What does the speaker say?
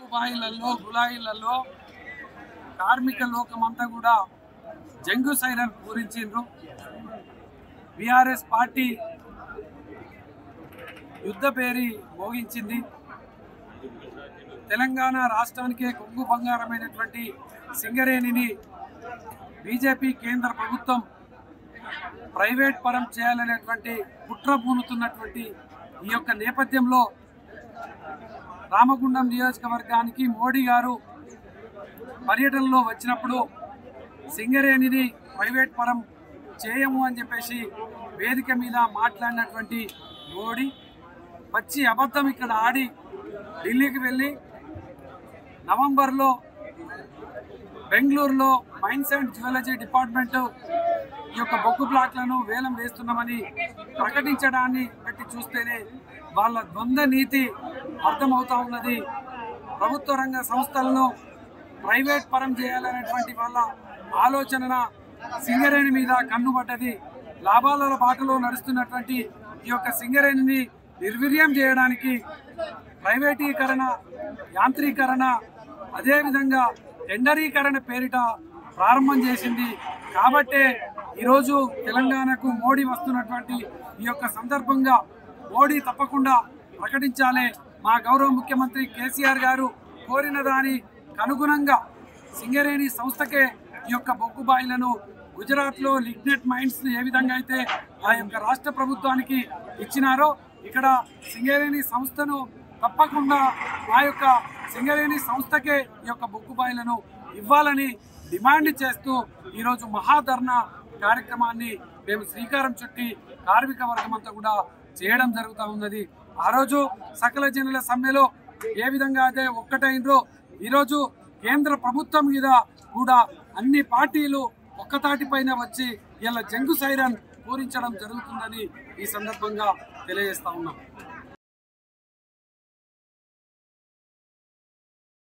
బాయిలలో గులాయిలలో కార్మిక లోకమంతా కూడా జంగు సైరన్ పూరించిండ్రు బీఆర్ఎస్ పార్టీ యుద్ధ పేరి మోగించింది తెలంగాణ రాష్ట్రానికే కొంగు బంగారమైనటువంటి సింగరేణిని బీజేపీ కేంద్ర ప్రభుత్వం ప్రైవేట్ పరం చేయాలనేటువంటి కుట్ర పూనుతున్నటువంటి ఈ యొక్క నేపథ్యంలో రామగుండం నియోజకవర్గానికి మోడీ గారు పర్యటనలో వచ్చినప్పుడు సింగరేణిని ప్రైవేట్ పరం చేయము అని చెప్పేసి వేదిక మీద మాట్లాడినటువంటి మోడీ పచ్చి అబద్ధం ఇక్కడ ఆడి ఢిల్లీకి వెళ్ళి నవంబర్లో బెంగళూరులో మైన్స్ అండ్ జ్యువెలజీ డిపార్ట్మెంట్ ఈ యొక్క బొగ్గు బ్లాక్లను వేలం వేస్తున్నామని ప్రకటించడాన్ని బట్టి చూస్తేనే వాళ్ళ ద్వంద్వ నీతి అర్థమవుతా ఉన్నది ప్రభుత్వ రంగ సంస్థలను ప్రైవేట్ పరం చేయాలనేటువంటి వాళ్ళ ఆలోచన సింగరేణి మీద కన్నుబడ్డది లాభాల బాటలో నడుస్తున్నటువంటి ఈ యొక్క సింగరేణిని నిర్వీర్యం చేయడానికి ప్రైవేటీకరణ యాంత్రీకరణ అదేవిధంగా టెండరీకరణ పేరిట ప్రారంభం చేసింది కాబట్టే ఈరోజు తెలంగాణకు మోడీ వస్తున్నటువంటి ఈ యొక్క సందర్భంగా మోడీ తప్పకుండా ప్రకటించాలి మా గౌరవ ముఖ్యమంత్రి కేసీఆర్ గారు కోరిన దాని అనుగుణంగా సింగరేణి సంస్థకే ఈ యొక్క బొగ్గు బాయిలను గుజరాత్లో లిగ్నెట్ మైన్స్ ఏ విధంగా అయితే ఆ యొక్క రాష్ట్ర ప్రభుత్వానికి ఇచ్చినారో ఇక్కడ సింగరేణి సంస్థను తప్పకుండా ఆ యొక్క సింగరేణి సంస్థకే ఈ యొక్క బొగ్గు బాయిలను ఇవ్వాలని డిమాండ్ చేస్తూ ఈరోజు మహాధర్నా కార్యక్రమాన్ని మేము శ్రీకారం చుట్టి కార్మిక వర్గం అంతా కూడా చేయడం జరుగుతూ ఉన్నది ఆ రోజు సకల జనుల సమ్మెలో ఏ విధంగా అయితే ఒక్కటైనరో ఈరోజు కేంద్ర ప్రభుత్వం మీద కూడా అన్ని పార్టీలు ఒక్కతాటిపైన వచ్చి ఇలా జంగు సైరన్ పూరించడం జరుగుతుందని ఈ సందర్భంగా తెలియజేస్తా ఉన్నాం